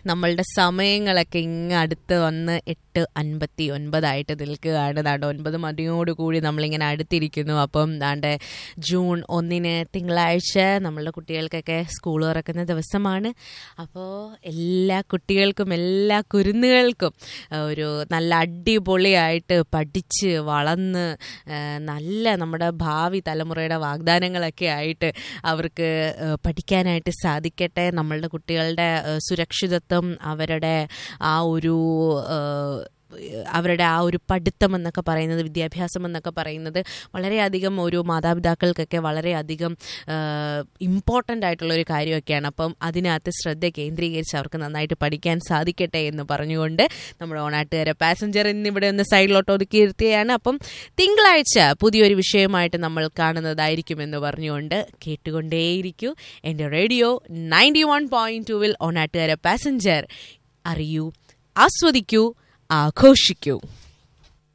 നമ്മളുടെ സമയങ്ങളൊക്കെ ഇങ്ങ് അടുത്ത് വന്ന് എട്ട് അൻപത്തി ഒൻപതായിട്ട് നിൽക്കുകയാണ് ദാണ്ട് ഒൻപത് മണിയോടുകൂടി നമ്മളിങ്ങനെ അടുത്തിരിക്കുന്നു അപ്പം ദാണ്ട് ജൂൺ ഒന്നിന് തിങ്കളാഴ്ച നമ്മളുടെ കുട്ടികൾക്കൊക്കെ സ്കൂൾ തുറക്കുന്ന ദിവസമാണ് അപ്പോൾ എല്ലാ കുട്ടികൾക്കും എല്ലാ കുരുന്നുകൾക്കും ആ, ഒരു നല്ല അടിപൊളിയായിട്ട് പഠിച്ച് വളർന്ന് ആ, നല്ല നമ്മുടെ ഭാവി തലമുറയുടെ വാഗ്ദാനങ്ങളൊക്കെ ആയിട്ട് അവർക്ക് ആ, പഠിക്കാനായിട്ട് സാധിക്കട്ടെ നമ്മളുടെ കുട്ടികളുടെ ആ, സുരക്ഷിതത്വം അവരുടെ ആ ഒരു ആ, അവരുടെ ആ ഒരു പഠിത്തം എന്നൊക്കെ പറയുന്നത് വിദ്യാഭ്യാസം എന്നൊക്കെ പറയുന്നത് വളരെയധികം ഒരു മാതാപിതാക്കൾക്കൊക്കെ വളരെയധികം ഇമ്പോർട്ടൻ്റ് ആയിട്ടുള്ള ഒരു കാര്യമൊക്കെയാണ് അപ്പം അതിനകത്ത് ശ്രദ്ധ കേന്ദ്രീകരിച്ച് അവർക്ക് നന്നായിട്ട് പഠിക്കാൻ സാധിക്കട്ടെ എന്ന് പറഞ്ഞുകൊണ്ട് നമ്മുടെ ഓണാട്ടുകാരെ പാസഞ്ചർ ഇന്നിവിടെ ഒന്ന് സൈഡിലോട്ട് ഒതുക്കിയിരുത്തുകയാണ് അപ്പം തിങ്കളാഴ്ച പുതിയൊരു വിഷയമായിട്ട് നമ്മൾ കാണുന്നതായിരിക്കുമെന്ന് പറഞ്ഞുകൊണ്ട് കേട്ടുകൊണ്ടേയിരിക്കൂ എൻ്റെ റേഡിയോ നയൻറ്റി വൺ പോയിന്റ് ടുവിൽ ഓണാട്ടുകാരെ പാസഞ്ചർ അറിയൂ ആസ്വദിക്കൂ ആഘോഷിക്കൂ